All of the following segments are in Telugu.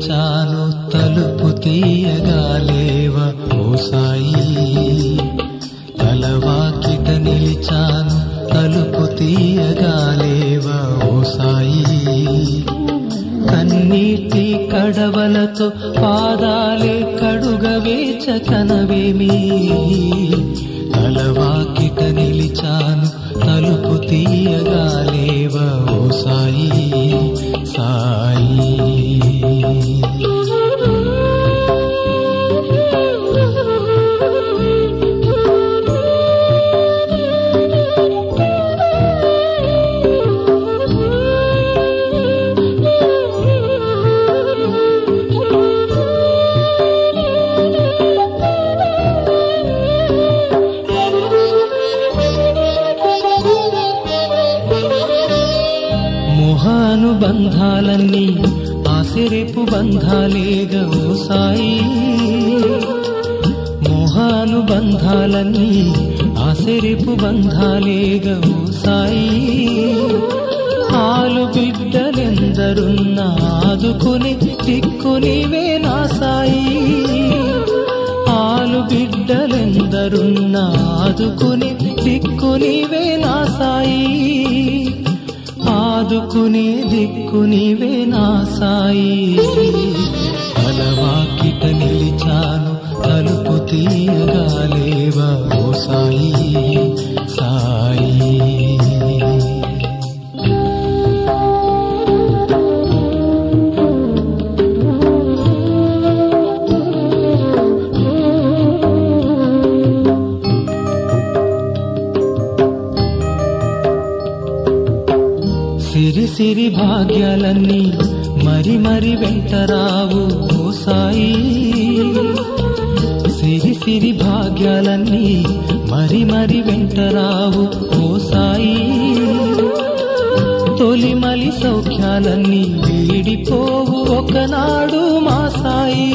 నిలిచాను తలుపు తీయగాలేవ ఓ సాయి తలవాకిట నిలిచాను తలుపు తీయగాలేవ ఓ సాయి కన్నీటి కడవలతో పాదాలే కడుగవేచ కనవేమి తలవాకిట నిలిచాను తలుపు తీయగాలేవ ఓ సాయి సాయి మొహానుబంధాలన్నీ ఆసిరేపు బంధాలేగా ఓ సాయి మొహానుబంధాలన్నీ ఆసిరేపు బంధాలేగా ఓ సాయి ఆలు బిడ్డలెందరున్న ఆదుకుని దిక్కునివే నా సాయి ఆలు బిడ్డలెందరున్న ఆదుకుని దిక్కునివే నా సాయి ఆదుకునే దిక్కునివే నా సాయి అలవాకిట నిలిచాను తలుపు తీయగాలేవా ఓ సాయి సాయి సిరి సిరి భాగ్యాలన్నీ మరి మరి వెంటరావు ఓ సాయి సిరి సిరి భాగ్యాలన్నీ మరి మరి వెంటరావు ఓ సాయి తొలిమలి సౌఖ్యాలన్నీ వీడిపోవు ఒకనాడు మా సాయి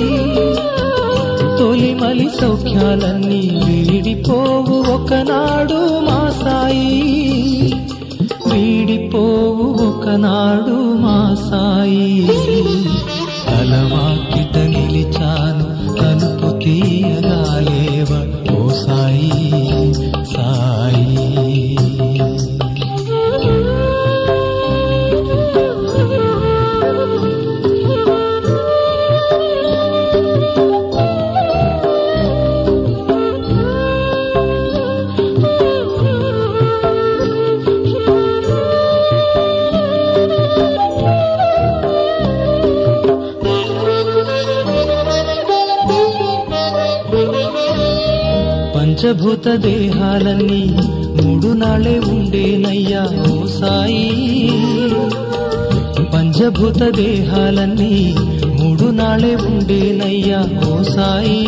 తొలిమలి సౌఖ్యాలన్నీ వీడిపోవు ఒకనాడు మా సాయి వీడిపోవు ఒకనాడు మా సాయి తలవాకిట నిలిచాను తలుపు తీయగాలేవ ఓ సాయి సాయి పంచభూత దేహాలన్నీ మూడు నాళ్ళే ఉండేనయ్యా ఓ సాయి పంచభూత దేహాలన్నీ మూడు నాళ్ళే ఉండేనయ్యా ఓ సాయి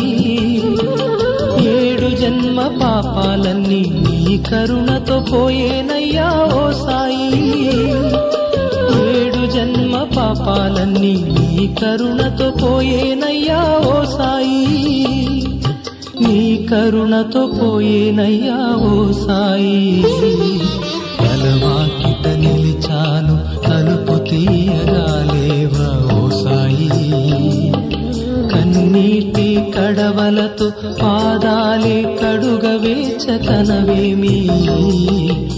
ఏడు జన్మ పాపాలన్నీ నీ కరుణతో పోయేనయ్యా ఓ సాయి ఏడు జన్మ పాపాలన్నీ నీ కరుణతో పోయేనయ్యా ఓ సాయి నీ కరుణతో పోయేనయ్యా ఓ సాయి తలవాకిట నిలిచాను తలుపు తీయగాలేవా ఓ సాయి కన్నీటి కడవలతో పాదాలే కడుగవేచ కనవేమి